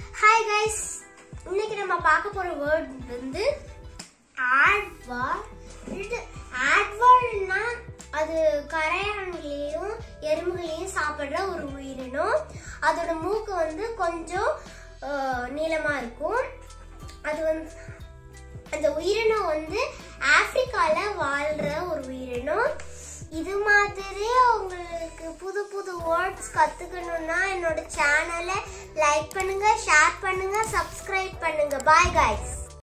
hi guys இன்னைக்கு நம்ம பார்க்க போற வேர்ட் வந்து ஆட்வார் இது ஆட்வார்னா அது கரையான்களையும் எறும்புகளையும் சாப்பிடுற ஒரு உயிரினம் அதோட மூக்கு வந்து கொஞ்சம் அஹ், நீளமா இருக்கும் அது வந்து அந்த உயிரினம் வந்து ஆப்பிரிக்கால வாழ்ற ஒரு உயிரினம் இது மாதிரி உங்களுக்கு புது புது வேர்ட்ஸ் கத்துக்கணும்னா என்னோட சேனலை லைக் பண்ணுங்க ஷேர் பண்ணுங்க சப்ஸ்கிரைப் பண்ணுங்க பாய் guys